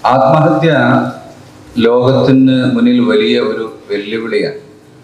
ആത്മഹത്യ ലോകത്തിന് മുന്നിൽ വലിയ ഒരു വെല്ലുവിളിയാണ്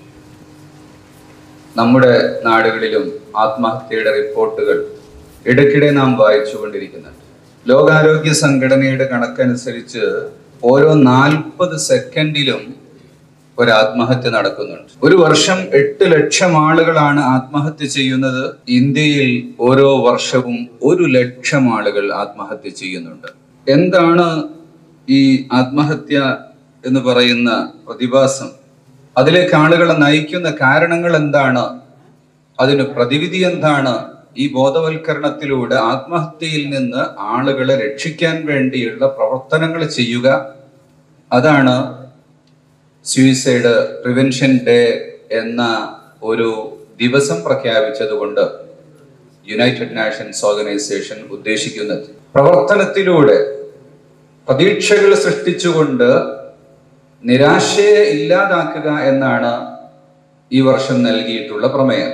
നമ്മുടെ നാടുകളിലും ആത്മഹത്യയുടെ റിപ്പോർട്ടുകൾ ഇടയ്ക്കിടെ നാം വായിച്ചുകൊണ്ടിരിക്കുന്നുണ്ട് ലോകാരോഗ്യ സംഘടനയുടെ കണക്കനുസരിച്ച് ഓരോ നാൽപ്പത് സെക്കൻഡിലും ഒരു ആത്മഹത്യ നടക്കുന്നുണ്ട് ഒരു വർഷം എട്ട് ലക്ഷം ആളുകളാണ് ആത്മഹത്യ ചെയ്യുന്നത് ഇന്ത്യയിൽ ഓരോ വർഷവും ഒരു ലക്ഷം ആളുകൾ ആത്മഹത്യ ചെയ്യുന്നുണ്ട് എന്താണ് ഈ ആത്മഹത്യ എന്ന് പറയുന്ന പ്രതിഭാസം അതിലേക്ക് ആളുകളെ നയിക്കുന്ന കാരണങ്ങൾ എന്താണ് അതിന് പ്രതിവിധി എന്താണ് ഈ ബോധവൽക്കരണത്തിലൂടെ ആത്മഹത്യയിൽ നിന്ന് ആളുകളെ രക്ഷിക്കാൻ വേണ്ടിയുള്ള പ്രവർത്തനങ്ങൾ ചെയ്യുക അതാണ് സൂയിസൈഡ് പ്രിവെൻഷൻ ഡേ എന്ന ഒരു ദിവസം പ്രഖ്യാപിച്ചതുകൊണ്ട് യുണൈറ്റഡ് നാഷൻസ് ഓർഗനൈസേഷൻ ഉദ്ദേശിക്കുന്നത് പ്രവർത്തനത്തിലൂടെ പ്രതീക്ഷകൾ സൃഷ്ടിച്ചുകൊണ്ട് നിരാശയെ ഇല്ലാതാക്കുക എന്നാണ് ഈ വർഷം നൽകിയിട്ടുള്ള പ്രമേയം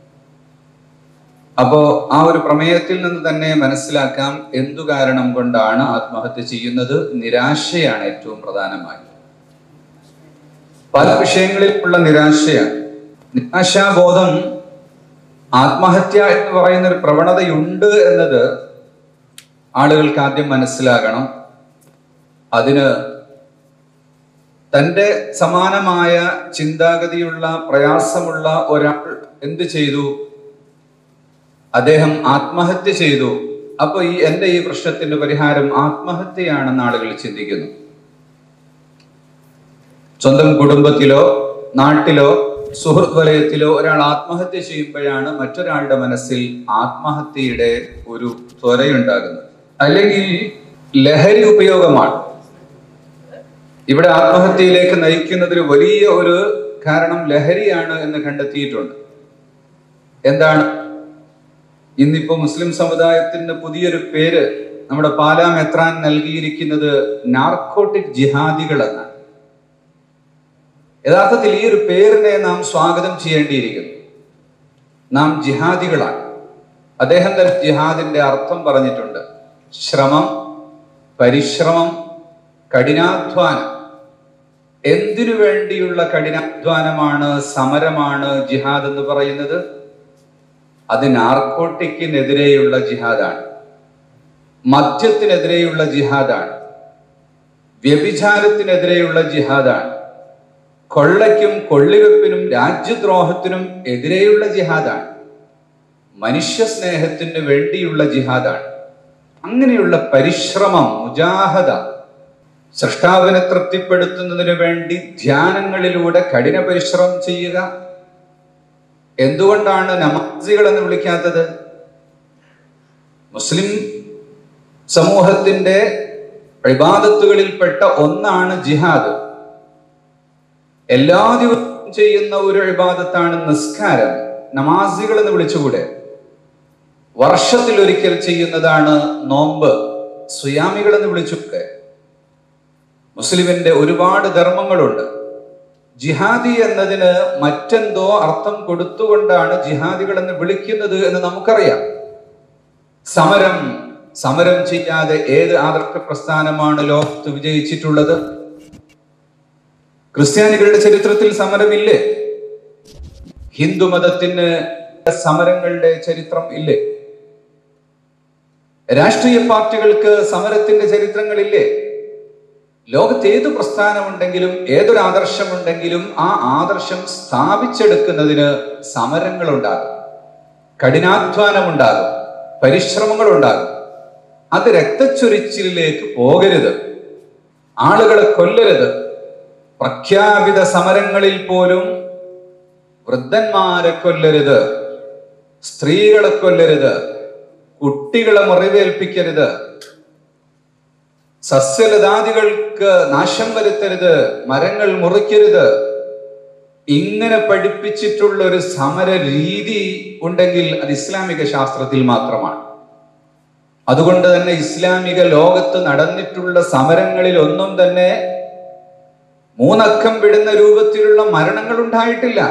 അപ്പോ ആ ഒരു പ്രമേയത്തിൽ നിന്ന് തന്നെ മനസ്സിലാക്കാം എന്തു കാരണം കൊണ്ടാണ് ആത്മഹത്യ ചെയ്യുന്നത് നിരാശയാണ് ഏറ്റവും പ്രധാനമായി പല വിഷയങ്ങളിലുള്ള നിരാശയാണ് നിരാശാബോധം ആത്മഹത്യ എന്ന് പറയുന്ന ഒരു പ്രവണതയുണ്ട് എന്നത് ആളുകൾക്ക് ആദ്യം മനസ്സിലാകണം അതിന് തന്റെ സമാനമായ ചിന്താഗതിയുള്ള പ്രയാസമുള്ള ഒരാൾ എന്ത് ചെയ്തു അദ്ദേഹം ആത്മഹത്യ ചെയ്തു അപ്പൊ ഈ എന്റെ ഈ പ്രശ്നത്തിന്റെ പരിഹാരം ആത്മഹത്യയാണെന്ന് ആളുകൾ ചിന്തിക്കുന്നു സ്വന്തം കുടുംബത്തിലോ നാട്ടിലോ സുഹൃത്ത് വലയത്തിലോ ഒരാൾ ആത്മഹത്യ ചെയ്യുമ്പോഴാണ് മറ്റൊരാളുടെ മനസ്സിൽ ആത്മഹത്യയുടെ ഒരു ത്വരയുണ്ടാകുന്നത് അല്ലെങ്കിൽ ലഹരി ഉപയോഗമാണ് ഇവിടെ ആത്മഹത്യയിലേക്ക് നയിക്കുന്നതിന് വലിയ ഒരു കാരണം ലഹരിയാണ് എന്ന് കണ്ടെത്തിയിട്ടുണ്ട് എന്താണ് ഇന്നിപ്പോ മുസ്ലിം സമുദായത്തിന് പുതിയൊരു പേര് നമ്മുടെ പാലാ മെത്രാൻ നൽകിയിരിക്കുന്നത് നാർക്കോട്ടിക് ജിഹാദികൾ എന്നാണ് യഥാർത്ഥത്തിൽ ഈ ഒരു പേരിനെ നാം സ്വാഗതം ചെയ്യേണ്ടിയിരിക്കുന്നു നാം ജിഹാദികളാണ് അദ്ദേഹം തന്നെ ജിഹാദിന്റെ അർത്ഥം പറഞ്ഞിട്ടുണ്ട് ശ്രമം പരിശ്രമം കഠിനാധ്വാനം എന്തിനു വേണ്ടിയുള്ള കഠിനാധ്വാനമാണ് സമരമാണ് ജിഹാദ് എന്ന് പറയുന്നത് അത് നാർക്കോട്ടിക്കിനെതിരെയുള്ള ജിഹാദാണ് മദ്യത്തിനെതിരെയുള്ള ജിഹാദാണ് വ്യഭിചാരത്തിനെതിരെയുള്ള ജിഹാദാണ് കൊള്ളയ്ക്കും കൊള്ളിവെപ്പിനും രാജ്യദ്രോഹത്തിനും എതിരെയുള്ള ജിഹാദാണ് മനുഷ്യ സ്നേഹത്തിന് വേണ്ടിയുള്ള ജിഹാദാണ് അങ്ങനെയുള്ള പരിശ്രമം മുജാഹദ സൃഷ്ടാവിനെ തൃപ്തിപ്പെടുത്തുന്നതിന് വേണ്ടി ധ്യാനങ്ങളിലൂടെ കഠിന പരിശ്രമം ചെയ്യുക എന്തുകൊണ്ടാണ് നമാസികൾ എന്ന് വിളിക്കാത്തത് മുസ്ലിം സമൂഹത്തിന്റെ ഇബാദത്തുകളിൽപ്പെട്ട ഒന്നാണ് ജിഹാദ് എല്ലാ ദിവസവും ചെയ്യുന്ന ഒരു ഇബാദത്താണ് നിസ്കാരം നമാസികൾ എന്ന് വിളിച്ചുകൂടെ വർഷത്തിൽ ഒരിക്കൽ ചെയ്യുന്നതാണ് നോമ്പ് സുയാമികൾ എന്ന് വിളിച്ചുകൂടെ മുസ്ലിമിന്റെ ഒരുപാട് ധർമ്മങ്ങളുണ്ട് ജിഹാദി എന്നതിന് മറ്റെന്തോ അർത്ഥം കൊടുത്തുകൊണ്ടാണ് ജിഹാദികൾ എന്ന് വിളിക്കുന്നത് എന്ന് നമുക്കറിയാം സമരം സമരം ചെയ്യാതെ ഏത് ആദർശ പ്രസ്ഥാനമാണ് ലോകത്ത് വിജയിച്ചിട്ടുള്ളത് ക്രിസ്ത്യാനികളുടെ ചരിത്രത്തിൽ സമരമില്ലേ ഹിന്ദുമതത്തിന് സമരങ്ങളുടെ ചരിത്രം ഇല്ലേ രാഷ്ട്രീയ പാർട്ടികൾക്ക് സമരത്തിന്റെ ചരിത്രങ്ങളില്ലേ ലോകത്ത് ഏത് പ്രസ്ഥാനമുണ്ടെങ്കിലും ഏതൊരു ആദർശമുണ്ടെങ്കിലും ആ ആദർശം സ്ഥാപിച്ചെടുക്കുന്നതിന് സമരങ്ങൾ ഉണ്ടാകും കഠിനാധ്വാനം ഉണ്ടാകും പരിശ്രമങ്ങൾ ഉണ്ടാകും അത് രക്തച്ചൊരിച്ചിലേക്ക് പോകരുത് ആളുകളെ കൊല്ലരുത് പ്രഖ്യാപിത സമരങ്ങളിൽ പോലും വൃദ്ധന്മാരെ കൊല്ലരുത് സ്ത്രീകളെ കൊല്ലരുത് കുട്ടികളെ മുറിവേൽപ്പിക്കരുത് സസ്യലതാദികൾക്ക് നാശം വരുത്തരുത് മരങ്ങൾ മുറിക്കരുത് ഇങ്ങനെ പഠിപ്പിച്ചിട്ടുള്ള ഒരു സമര രീതി ഉണ്ടെങ്കിൽ അത് ഇസ്ലാമിക ശാസ്ത്രത്തിൽ മാത്രമാണ് അതുകൊണ്ട് തന്നെ ഇസ്ലാമിക ലോകത്ത് നടന്നിട്ടുള്ള സമരങ്ങളിൽ ഒന്നും തന്നെ മൂന്നക്കം വിടുന്ന രൂപത്തിലുള്ള മരണങ്ങൾ ഉണ്ടായിട്ടില്ല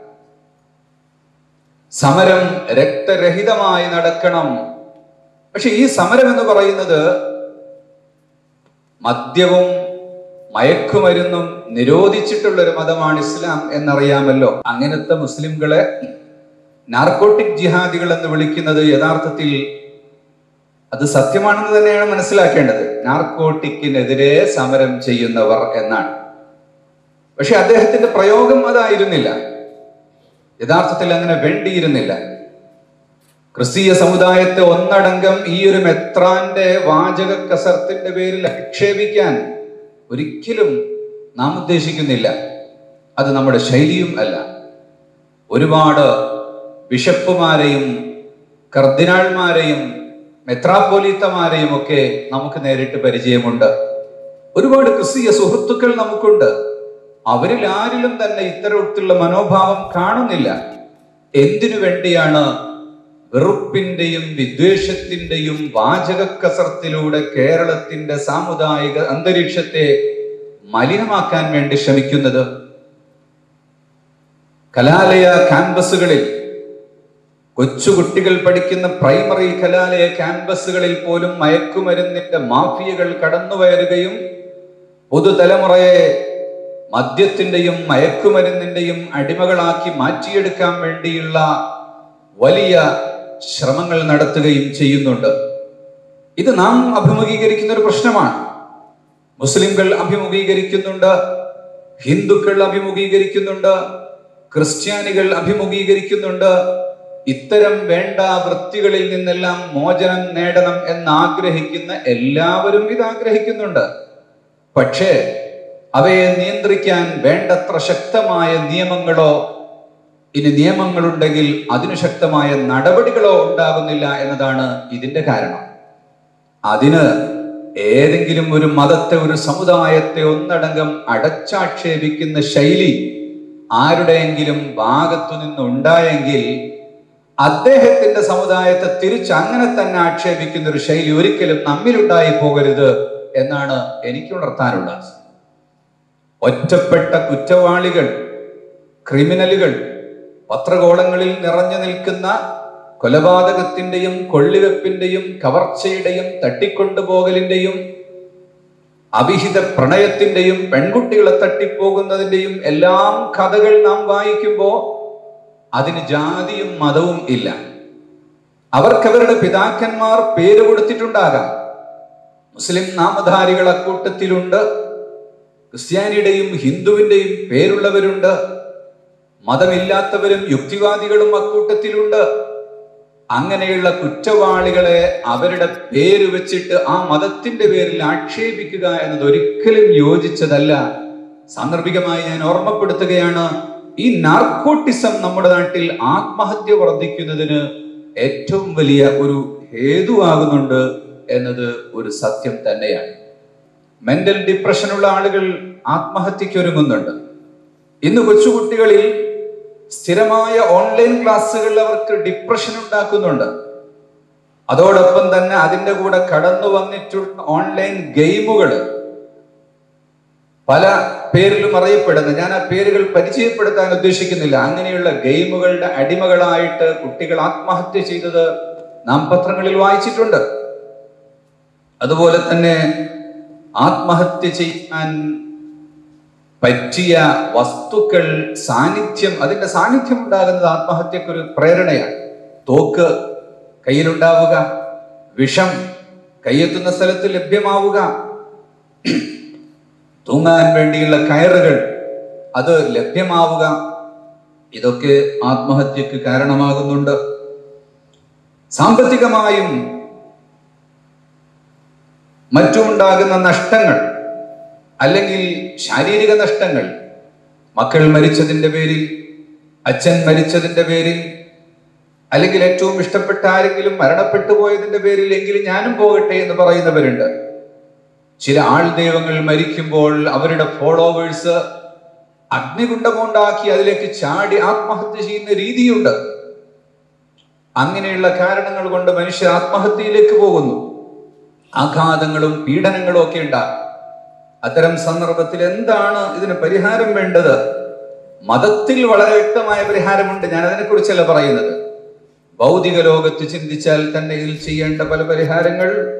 സമരം രക്തരഹിതമായി നടക്കണം പക്ഷെ ഈ സമരം എന്ന് പറയുന്നത് മദ്യവും മയക്കുമരുന്നും നിരോധിച്ചിട്ടുള്ള ഒരു മതമാണ് ഇസ്ലാം എന്നറിയാമല്ലോ അങ്ങനത്തെ മുസ്ലിംകളെ നാർക്കോട്ടിക് ജിഹാദികൾ എന്ന് വിളിക്കുന്നത് യഥാർത്ഥത്തിൽ അത് സത്യമാണെന്ന് തന്നെയാണ് മനസ്സിലാക്കേണ്ടത് നാർക്കോട്ടിക്കിനെതിരെ സമരം ചെയ്യുന്നവർ എന്നാണ് പക്ഷെ അദ്ദേഹത്തിന്റെ പ്രയോഗം അതായിരുന്നില്ല യഥാർത്ഥത്തിൽ അങ്ങനെ വേണ്ടിയിരുന്നില്ല ക്രിസ്തീയ സമുദായത്തെ ഒന്നടങ്കം ഈ ഒരു മെത്രാന്റെ വാചക കസർത്തിന്റെ പേരിൽ അക്ഷേപിക്കാൻ ഒരിക്കലും നാം ഉദ്ദേശിക്കുന്നില്ല അത് നമ്മുടെ ശൈലിയും അല്ല ഒരുപാട് ബിഷപ്പുമാരെയും കർദിനാൾമാരെയും മെത്രാപ്പോലീത്തമാരെയും ഒക്കെ നമുക്ക് നേരിട്ട് പരിചയമുണ്ട് ഒരുപാട് ക്രിസ്തീയ സുഹൃത്തുക്കൾ നമുക്കുണ്ട് അവരിൽ ആരിലും തന്നെ ഇത്തരത്തിലുള്ള മനോഭാവം കാണുന്നില്ല എന്തിനു വേണ്ടിയാണ് വെറുപ്പിന്റെയും വിദ്വേഷത്തിന്റെയും വാചക കസർത്തിലൂടെ കേരളത്തിന്റെ സാമുദായിക അന്തരീക്ഷത്തെ മലിനമാക്കാൻ വേണ്ടി ശ്രമിക്കുന്നത് കലാലയ ക്യാമ്പസുകളിൽ കൊച്ചുകുട്ടികൾ പഠിക്കുന്ന പ്രൈമറി കലാലയ ക്യാമ്പസുകളിൽ പോലും മയക്കുമരുന്നിന്റെ മാഫിയകൾ കടന്നുവയറുകയും പുതുതലമുറയെ മദ്യത്തിന്റെയും മയക്കുമരുന്നിന്റെയും അടിമകളാക്കി മാറ്റിയെടുക്കാൻ വേണ്ടിയുള്ള വലിയ ശ്രമങ്ങൾ നടത്തുകയും ചെയ്യുന്നുണ്ട് ഇത് നാം അഭിമുഖീകരിക്കുന്ന ഒരു പ്രശ്നമാണ് മുസ്ലിംകൾ അഭിമുഖീകരിക്കുന്നുണ്ട് ഹിന്ദുക്കൾ അഭിമുഖീകരിക്കുന്നുണ്ട് ക്രിസ്ത്യാനികൾ അഭിമുഖീകരിക്കുന്നുണ്ട് ഇത്തരം വേണ്ട വൃത്തികളിൽ നിന്നെല്ലാം മോചനം നേടണം എന്നാഗ്രഹിക്കുന്ന എല്ലാവരും ഇത് ആഗ്രഹിക്കുന്നുണ്ട് പക്ഷേ അവയെ നിയന്ത്രിക്കാൻ വേണ്ടത്ര ശക്തമായ നിയമങ്ങളോ ഇനി നിയമങ്ങളുണ്ടെങ്കിൽ അതിനു ശക്തമായ നടപടികളോ ഉണ്ടാകുന്നില്ല എന്നതാണ് ഇതിന്റെ കാരണം അതിന് ഏതെങ്കിലും ഒരു മതത്തെ ഒരു സമുദായത്തെ ഒന്നടങ്കം അടച്ചാക്ഷേപിക്കുന്ന ശൈലി ആരുടെയെങ്കിലും ഭാഗത്തു നിന്നുണ്ടായെങ്കിൽ അദ്ദേഹത്തിന്റെ സമുദായത്തെ തിരിച്ച് അങ്ങനെ തന്നെ ആക്ഷേപിക്കുന്ന ഒരു ശൈലി ഒരിക്കലും നമ്മിലുണ്ടായി പോകരുത് എന്നാണ് എനിക്ക് ഉണർത്താനുള്ളത് ഒറ്റപ്പെട്ട കുറ്റവാളികൾ ക്രിമിനലുകൾ പത്രകോളങ്ങളിൽ നിറഞ്ഞു നിൽക്കുന്ന കൊലപാതകത്തിന്റെയും കൊള്ളിവെപ്പിന്റെയും കവർച്ചയുടെയും തട്ടിക്കൊണ്ടുപോകലിന്റെയും അവിഹിത പ്രണയത്തിന്റെയും പെൺകുട്ടികളെ തട്ടിപ്പോകുന്നതിന്റെയും എല്ലാം കഥകൾ നാം വായിക്കുമ്പോൾ അതിന് ജാതിയും മതവും ഇല്ല അവർക്കവരുടെ പിതാക്കന്മാർ പേര് കൊടുത്തിട്ടുണ്ടാകാം മുസ്ലിം നാമധാരികൾ അക്കൂട്ടത്തിലുണ്ട് ക്രിസ്ത്യാനിയുടെയും ഹിന്ദുവിന്റെയും പേരുള്ളവരുണ്ട് മതമില്ലാത്തവരും യുക്തിവാദികളും അക്കൂട്ടത്തിലുണ്ട് അങ്ങനെയുള്ള കുറ്റവാളികളെ അവരുടെ പേര് വെച്ചിട്ട് ആ മതത്തിന്റെ പേരിൽ ആക്ഷേപിക്കുക എന്നത് ഒരിക്കലും യോജിച്ചതല്ല സാന്ദർഭികമായി ഞാൻ ഓർമ്മപ്പെടുത്തുകയാണ് ഈ നാർക്കോട്ടിസം നമ്മുടെ നാട്ടിൽ ആത്മഹത്യ വർദ്ധിക്കുന്നതിന് ഏറ്റവും വലിയ ഒരു ഹേതുവാകുന്നുണ്ട് എന്നത് ഒരു സത്യം തന്നെയാണ് മെന്റൽ ഡിപ്രഷനുള്ള ആളുകൾ ആത്മഹത്യക്ക് ഒരുങ്ങുന്നുണ്ട് ഇന്ന് കൊച്ചുകുട്ടികളിൽ സ്ഥിരമായ ഓൺലൈൻ ക്ലാസ്സുകൾ അവർക്ക് ഡിപ്രഷൻ ഉണ്ടാക്കുന്നുണ്ട് അതോടൊപ്പം തന്നെ അതിന്റെ കൂടെ കടന്നു വന്നിട്ടുള്ള ഓൺലൈൻ ഗെയിമുകൾ പല പേരിലും അറിയപ്പെടുന്ന ഞാൻ ആ പേരുകൾ പരിചയപ്പെടുത്താൻ ഉദ്ദേശിക്കുന്നില്ല അങ്ങനെയുള്ള ഗെയിമുകളുടെ അടിമകളായിട്ട് കുട്ടികൾ ആത്മഹത്യ ചെയ്തത് നാം പത്രങ്ങളിൽ വായിച്ചിട്ടുണ്ട് അതുപോലെ തന്നെ ആത്മഹത്യ ചെയ്യാൻ പറ്റിയ വസ്തുക്കൾ സാന്നിധ്യം അതിന്റെ സാന്നിധ്യം ഉണ്ടാകുന്നത് ആത്മഹത്യക്കൊരു പ്രേരണയാണ് തോക്ക് കയ്യിലുണ്ടാവുക വിഷം കയ്യെത്തുന്ന സ്ഥലത്ത് ലഭ്യമാവുക തൂങ്ങാൻ വേണ്ടിയുള്ള കയറുകൾ അത് ലഭ്യമാവുക ഇതൊക്കെ ആത്മഹത്യക്ക് കാരണമാകുന്നുണ്ട് സാമ്പത്തികമായും മറ്റുമുണ്ടാകുന്ന നഷ്ടങ്ങൾ അല്ലെങ്കിൽ ശാരീരിക നഷ്ടങ്ങൾ മക്കൾ മരിച്ചതിന്റെ പേരിൽ അച്ഛൻ മരിച്ചതിന്റെ പേരിൽ അല്ലെങ്കിൽ ഏറ്റവും ഇഷ്ടപ്പെട്ട ആരെങ്കിലും മരണപ്പെട്ടു പോയതിന്റെ പേരിൽ എങ്കിലും ഞാനും പോകട്ടെ എന്ന് പറയുന്നവരുണ്ട് ചില ആൾ ദൈവങ്ങൾ മരിക്കുമ്പോൾ അവരുടെ ഫോളോവേഴ്സ് അഗ്നികുണ്ഡമുണ്ടാക്കി അതിലേക്ക് ചാടി ആത്മഹത്യ ചെയ്യുന്ന രീതിയുണ്ട് അങ്ങനെയുള്ള കാരണങ്ങൾ കൊണ്ട് മനുഷ്യർ ആത്മഹത്യയിലേക്ക് പോകുന്നു ആഘാതങ്ങളും പീഡനങ്ങളും ഒക്കെ ഉണ്ടാകും അത്തരം സന്ദർഭത്തിൽ എന്താണ് ഇതിന് പരിഹാരം വേണ്ടത് മതത്തിൽ വളരെ വ്യക്തമായ പരിഹാരമുണ്ട് ഞാൻ അതിനെക്കുറിച്ചല്ല പറയുന്നത് ഭൗതിക ലോകത്ത് ചിന്തിച്ചാൽ തന്നെ ഇതിൽ ചെയ്യേണ്ട പല പരിഹാരങ്ങൾ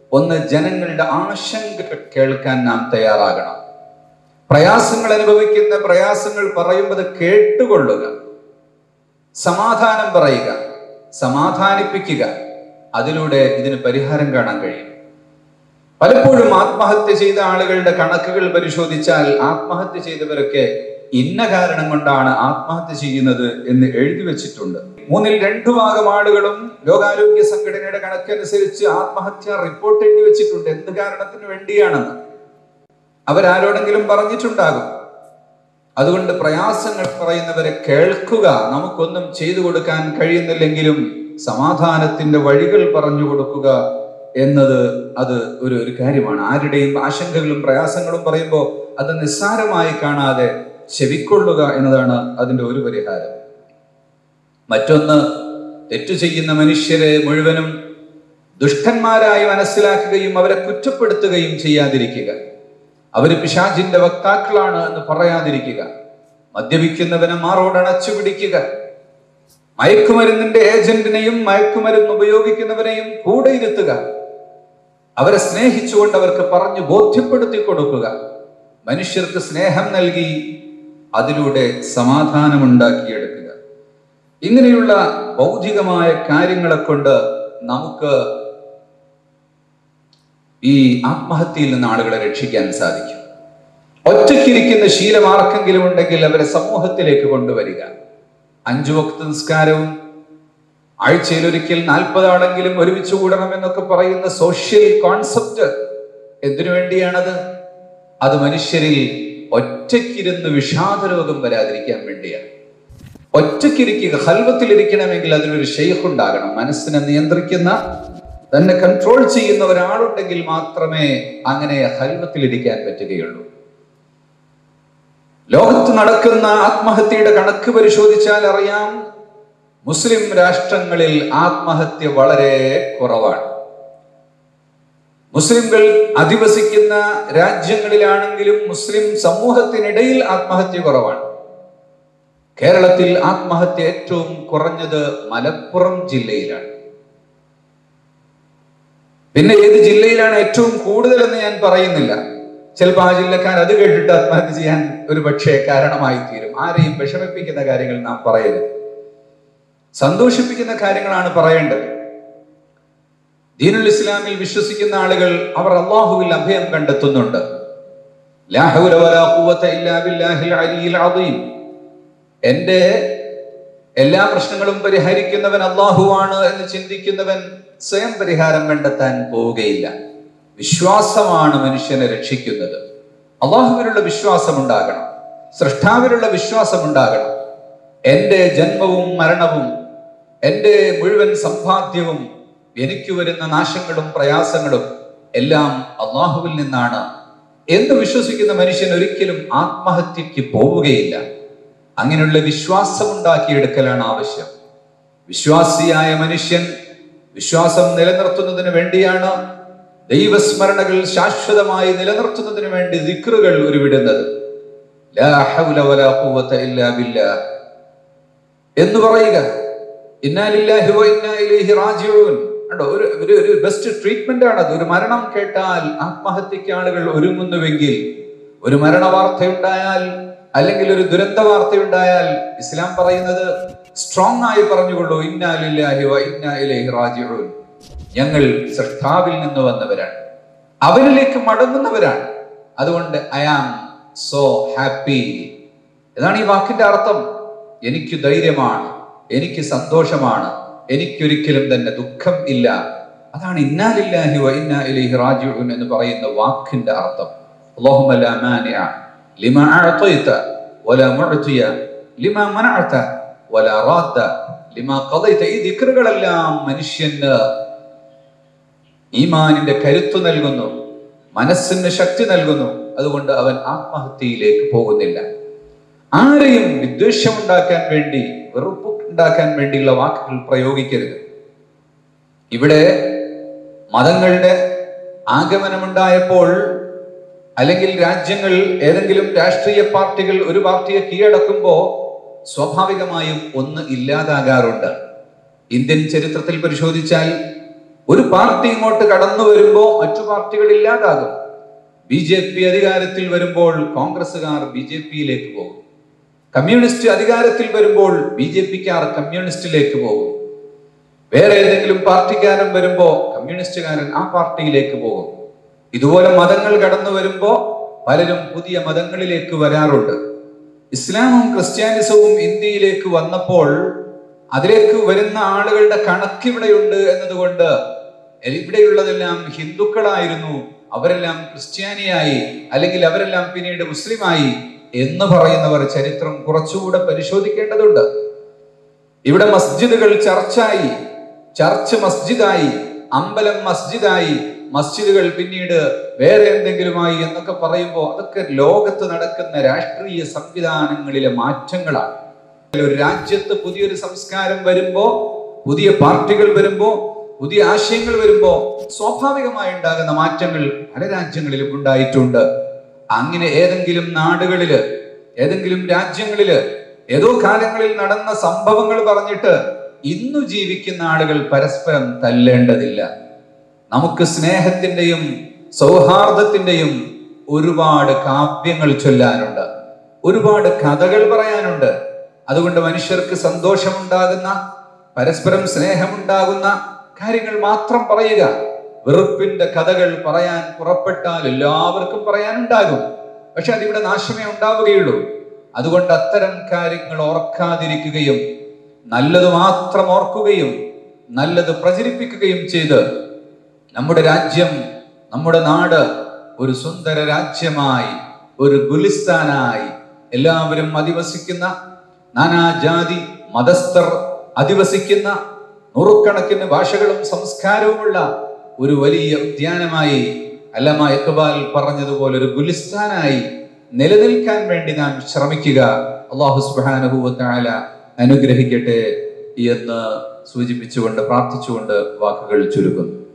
ഒന്ന് ജനങ്ങളുടെ ആശങ്ക കേൾക്കാൻ നാം തയ്യാറാകണം പ്രയാസങ്ങൾ അനുഭവിക്കുന്ന പ്രയാസങ്ങൾ പറയുമ്പോൾ കേട്ടുകൊള്ളുക സമാധാനം പറയുക സമാധാനിപ്പിക്കുക അതിലൂടെ ഇതിന് പരിഹാരം കാണാൻ കഴിയും പലപ്പോഴും ആത്മഹത്യ ചെയ്ത ആളുകളുടെ കണക്കുകൾ പരിശോധിച്ചാൽ ആത്മഹത്യ ചെയ്തവരൊക്കെ ഇന്ന കാരണം കൊണ്ടാണ് ആത്മഹത്യ ചെയ്യുന്നത് എന്ന് എഴുതി വെച്ചിട്ടുണ്ട് മൂന്നിൽ രണ്ടു ഭാഗം ആളുകളും ലോകാരോഗ്യ സംഘടനയുടെ കണക്കനുസരിച്ച് ആത്മഹത്യ റിപ്പോർട്ട് എഴുതി വെച്ചിട്ടുണ്ട് എന്ത് കാരണത്തിന് വേണ്ടിയാണെന്ന് അവരാരോടെങ്കിലും പറഞ്ഞിട്ടുണ്ടാകും അതുകൊണ്ട് പ്രയാസങ്ങൾ പറയുന്നവരെ കേൾക്കുക നമുക്കൊന്നും ചെയ്തു കൊടുക്കാൻ കഴിയുന്നില്ലെങ്കിലും സമാധാനത്തിന്റെ വഴികൾ പറഞ്ഞു കൊടുക്കുക എന്നത് അത് ഒരു ഒരു കാര്യമാണ് ആരുടെയും ആശങ്കകളും പ്രയാസങ്ങളും പറയുമ്പോൾ അത് നിസ്സാരമായി കാണാതെ ചെവിക്കൊള്ളുക എന്നതാണ് അതിന്റെ ഒരു പരിഹാരം മറ്റൊന്ന് തെറ്റു ചെയ്യുന്ന മനുഷ്യരെ മുഴുവനും ദുഷ്ടന്മാരായി മനസ്സിലാക്കുകയും അവരെ കുറ്റപ്പെടുത്തുകയും ചെയ്യാതിരിക്കുക അവര് പിശാചിന്റെ വക്താക്കളാണ് എന്ന് പറയാതിരിക്കുക മദ്യപിക്കുന്നവനെ മാറോടണച്ചു പിടിക്കുക മയക്കുമരുന്നിന്റെ ഏജന്റിനെയും മയക്കുമരുന്ന് ഉപയോഗിക്കുന്നവനെയും കൂടെ ഇരുത്തുക അവരെ സ്നേഹിച്ചുകൊണ്ട് അവർക്ക് പറഞ്ഞു ബോധ്യപ്പെടുത്തി കൊടുക്കുക മനുഷ്യർക്ക് സ്നേഹം നൽകി അതിലൂടെ സമാധാനമുണ്ടാക്കിയെടുക്കുക ഇങ്ങനെയുള്ള ഭൗതികമായ കാര്യങ്ങളെ കൊണ്ട് നമുക്ക് ഈ ആത്മഹത്യയിൽ നിന്ന് ആളുകളെ രക്ഷിക്കാൻ സാധിക്കും ഒറ്റയ്ക്കിരിക്കുന്ന ശീലം ആർക്കെങ്കിലും ഉണ്ടെങ്കിൽ അവരെ സമൂഹത്തിലേക്ക് കൊണ്ടുവരിക അഞ്ചു വക്ത നിസ്കാരവും ആഴ്ചയിൽ ഒരിക്കൽ നാൽപ്പത് ആളെങ്കിലും ഒരുമിച്ച് കൂടണം എന്നൊക്കെ പറയുന്ന സോഷ്യൽ കോൺസെപ്റ്റ് എന്തിനു വേണ്ടിയാണത് അത് മനുഷ്യരിൽ ഒറ്റയ്ക്കിരുന്ന് വിഷാദരോഗം വരാതിരിക്കാൻ വേണ്ടിയാണ് ഒറ്റയ്ക്കിരിക്കുക ഹൽവത്തിലിരിക്കണമെങ്കിൽ അതിനൊരു ഷെയ്ഖ് ഉണ്ടാകണം മനസ്സിനെ നിയന്ത്രിക്കുന്ന തന്നെ കൺട്രോൾ ചെയ്യുന്ന ഒരാളുണ്ടെങ്കിൽ മാത്രമേ അങ്ങനെ ഹൽവത്തിലിരിക്കാൻ പറ്റുകയുള്ളൂ ലോകത്ത് നടക്കുന്ന ആത്മഹത്യയുടെ കണക്ക് പരിശോധിച്ചാൽ അറിയാം മുസ്ലിം രാഷ്ട്രങ്ങളിൽ ആത്മഹത്യ വളരെ കുറവാണ് മുസ്ലിംകൾ അധിവസിക്കുന്ന രാജ്യങ്ങളിലാണെങ്കിലും മുസ്ലിം സമൂഹത്തിനിടയിൽ ആത്മഹത്യ കുറവാണ് കേരളത്തിൽ ആത്മഹത്യ ഏറ്റവും കുറഞ്ഞത് മലപ്പുറം ജില്ലയിലാണ് പിന്നെ ഏത് ജില്ലയിലാണ് ഏറ്റവും കൂടുതലെന്ന് ഞാൻ പറയുന്നില്ല ചിലപ്പോൾ ആ ജില്ലക്കാർ അത് കേട്ടിട്ട് ആത്മഹത്യ ചെയ്യാൻ ഒരു പക്ഷേ കാരണമായി തീരും ആരെയും വിഷമിപ്പിക്കുന്ന കാര്യങ്ങൾ നാം പറയരുത് സന്തോഷിപ്പിക്കുന്ന കാര്യങ്ങളാണ് പറയേണ്ടത് ദീനുൽ ഇസ്ലാമിൽ വിശ്വസിക്കുന്ന ആളുകൾ അവർ അള്ളാഹുവിൽ അഭയം കണ്ടെത്തുന്നുണ്ട് ലാ ഹൗല വലാ ഖുവത ഇല്ലാ ബില്ലാഹിൽ അലിയിൽ അദീം എന്റെ എല്ലാ പ്രശ്നങ്ങളും പരിഹരിക്കുന്നവൻ അള്ളാഹുവാണ് എന്ന് ചിന്തിക്കുന്നവൻ സ്വയം പരിഹാരം കണ്ടെത്താൻ പോവുകയില്ല വിശ്വാസമാണ് മനുഷ്യനെ രക്ഷിക്കുന്നത് അള്ളാഹുവിനുള്ള വിശ്വാസം ഉണ്ടാകണം സൃഷ്ടാവിലുള്ള വിശ്വാസം ഉണ്ടാകണം എൻ്റെ ജന്മവും മരണവും എൻ്റെ മുഴുവൻ സമ്പാദ്യവും എനിക്ക് വരുന്ന നാശങ്ങളും പ്രയാസങ്ങളും എല്ലാം അള്ളാഹുവിൽ നിന്നാണ് എന്ന് വിശ്വസിക്കുന്ന മനുഷ്യൻ ഒരിക്കലും ആത്മഹത്യക്ക് പോവുകയില്ല അങ്ങനെയുള്ള വിശ്വാസം ഉണ്ടാക്കിയെടുക്കലാണ് ആവശ്യം വിശ്വാസിയായ മനുഷ്യൻ വിശ്വാസം നിലനിർത്തുന്നതിന് വേണ്ടിയാണ് ദൈവസ്മരണകൾ ശാശ്വതമായി നിലനിർത്തുന്നതിന് വേണ്ടി ദിക്റുകൾ ഉരുവിടുന്നത് ലാ ഹൗല വലാ ഖുവത ഇല്ലാ ബില്ലാഹ് എന്ന് പറയുക ഇന്നാലില്ലാഹി വ ഇന്നാ ഇലൈഹി റാജിഊൻ കണ്ടോ ഒരു ഒരു ഒരു ബെസ്റ്റ് ട്രീറ്റ്മെന്റ് ആണ് അത് ഒരു മരണം കേട്ടാൽ ആത്മഹത്യക്ക് ആളുകൾ ഒരുങ്ങുന്നുവെങ്കിൽ ഒരു മരണ വാർത്തയുണ്ടായാൽ അല്ലെങ്കിൽ ഒരു ദുരന്ത വാർത്തയുണ്ടായാൽ ഇസ്ലാം പറയുന്നത് സ്ട്രോങ് ആയി പറഞ്ഞുകൊള്ളൂ ഇന്നാലില്ലാഹി വ ഇന്നാ ഇലൈഹി റാജിഊൻ ഞങ്ങൾ സൃഷ്ടാവിൽ നിന്ന് വന്നവരാണ് അവനിലേക്ക് മടങ്ങുന്നവരാണ് അതുകൊണ്ട് ഐ ആം സോ ഹാപ്പി ഇതാണ് ഈ വാക്കിന്റെ അർത്ഥം എനിക്ക് ധൈര്യമാണ് എനിക്ക് സന്തോഷമാണ് എനിക്കൊരിക്കലും തന്നെ ദുഃഖം ഇല്ല അതാണ് ഇന്നാലില്ലാഹി വ ഇന്നാ ഇലൈഹി റാജിഊൻ എന്ന് പറയുന്ന വാക്കിന്റെ അർത്ഥം اللهم لا مانع لما أعطيت ولا معطي لما منعت ولا راد لما قضيت ഈ ദിക്റുകളെല്ലാം മനുഷ്യന് ഈമാനിന്റെ കരുത്ത് നൽകുന്നു മനസ്സിന് ശക്തി നൽകുന്നു അതുകൊണ്ട് അവൻ ആത്മഹത്യയിലേക്ക് പോകുന്നില്ല ആരെയും വിദ്വേഷമുണ്ടാക്കാൻ വേണ്ടി വെറുപ്പ് ഉണ്ടാക്കാൻ വേണ്ടിയുള്ള വാക്കുകൾ പ്രയോഗിക്കരുത് ഇവിടെ മതങ്ങളുടെ ആഗമനമുണ്ടായപ്പോൾ അല്ലെങ്കിൽ രാജ്യങ്ങൾ ഏതെങ്കിലും രാഷ്ട്രീയ പാർട്ടികൾ ഒരു പാർട്ടിയെ കീഴടക്കുമ്പോൾ സ്വാഭാവികമായും ഒന്ന് ഇല്ലാതാകാറുണ്ട് ഇന്ത്യൻ ചരിത്രത്തിൽ പരിശോധിച്ചാൽ ഒരു പാർട്ടി ഇങ്ങോട്ട് കടന്നു വരുമ്പോൾ മറ്റു പാർട്ടികൾ ഇല്ലാതാകും ബി ജെ പി അധികാരത്തിൽ വരുമ്പോൾ കോൺഗ്രസ്സുകാർ ബി ജെ പിയിലേക്ക് പോകും കമ്മ്യൂണിസ്റ്റ് അധികാരത്തിൽ വരുമ്പോൾ ബി ജെ പിക്കാർ കമ്മ്യൂണിസ്റ്റിലേക്ക് പോകും വേറെ ഏതെങ്കിലും പാർട്ടിക്കാരൻ വരുമ്പോ കമ്മ്യൂണിസ്റ്റുകാരൻ ആ പാർട്ടിയിലേക്ക് പോകും ഇതുപോലെ മതങ്ങൾ കടന്നു വരുമ്പോ പലരും പുതിയ മതങ്ങളിലേക്ക് വരാറുണ്ട് ഇസ്ലാമും ക്രിസ്ത്യാനിസവും ഇന്ത്യയിലേക്ക് വന്നപ്പോൾ അതിലേക്ക് വരുന്ന ആളുകളുടെ കണക്ക് ഇവിടെയുണ്ട് എന്നതുകൊണ്ട് ഇവിടെയുള്ളതെല്ലാം ഹിന്ദുക്കളായിരുന്നു അവരെല്ലാം ക്രിസ്ത്യാനിയായി അല്ലെങ്കിൽ അവരെല്ലാം പിന്നീട് മുസ്ലിമായി എന്ന് പറയുന്നവർ ചരിത്രം കുറച്ചുകൂടെ പരിശോധിക്കേണ്ടതുണ്ട് ഇവിടെ മസ്ജിദുകൾ ചർച്ചായി ചർച്ച് മസ്ജിദായി അമ്പലം മസ്ജിദായി മസ്ജിദുകൾ പിന്നീട് വേറെ എന്തെങ്കിലുമായി എന്നൊക്കെ പറയുമ്പോൾ അതൊക്കെ ലോകത്ത് നടക്കുന്ന രാഷ്ട്രീയ സംവിധാനങ്ങളിലെ മാറ്റങ്ങളാണ് ഒരു രാജ്യത്ത് പുതിയൊരു സംസ്കാരം വരുമ്പോ പുതിയ പാർട്ടികൾ വരുമ്പോ പുതിയ ആശയങ്ങൾ വരുമ്പോ സ്വാഭാവികമായി ഉണ്ടാകുന്ന മാറ്റങ്ങൾ പല രാജ്യങ്ങളിലും ഉണ്ടായിട്ടുണ്ട് അങ്ങനെ ഏതെങ്കിലും നാടുകളില് ഏതെങ്കിലും രാജ്യങ്ങളില് ഏതോ കാലങ്ങളിൽ നടന്ന സംഭവങ്ങൾ പറഞ്ഞിട്ട് ഇന്നു ജീവിക്കുന്ന ആളുകൾ പരസ്പരം തല്ലേണ്ടതില്ല നമുക്ക് സ്നേഹത്തിന്റെയും സൗഹാർദ്ദത്തിന്റെയും ഒരുപാട് കാവ്യങ്ങൾ ചൊല്ലാനുണ്ട് ഒരുപാട് കഥകൾ പറയാനുണ്ട് അതുകൊണ്ട് മനുഷ്യർക്ക് സന്തോഷമുണ്ടാകുന്ന പരസ്പരം സ്നേഹമുണ്ടാകുന്ന കാര്യങ്ങൾ മാത്രം പറയുക വെറുപ്പിന്റെ കഥകൾ പറയാൻ പുറപ്പെട്ടാൽ എല്ലാവർക്കും പറയാനുണ്ടാകും പക്ഷെ അതിവിടെ നാശമേ ഉണ്ടാവുകയുള്ളൂ അതുകൊണ്ട് അത്തരം കാര്യങ്ങൾ ഓർക്കാതിരിക്കുകയും നല്ലത് മാത്രം ഓർക്കുകയും നല്ലത് പ്രചരിപ്പിക്കുകയും ചെയ്ത് നമ്മുടെ രാജ്യം നമ്മുടെ നാട് ഒരു സുന്ദര രാജ്യമായി ഒരു ഗുലിസ്ഥാനായി എല്ലാവരും അധിവസിക്കുന്ന നാനാജാതി മതസ്ഥർ അധിവസിക്കുന്ന നൂറുകണക്കിന് ഭാഷകളും സംസ്കാരവുമുള്ള ഒരു വലിയ ഉദ്യാനമായി അല്ലമ ഇഖ്ബാൽ പറഞ്ഞതുപോലെ ഒരു ഗുലിസ്ഥാനായി നിലനിൽക്കാൻ വേണ്ടി നാം ശ്രമിക്കുക അള്ളാഹു സുബ്ഹാനഹു വതആല അനുഗ്രഹിക്കട്ടെ എന്ന് സൂചിപ്പിച്ചുകൊണ്ട് പ്രാർത്ഥിച്ചുകൊണ്ട് വാക്കുകൾ ചുരുക്കുന്നു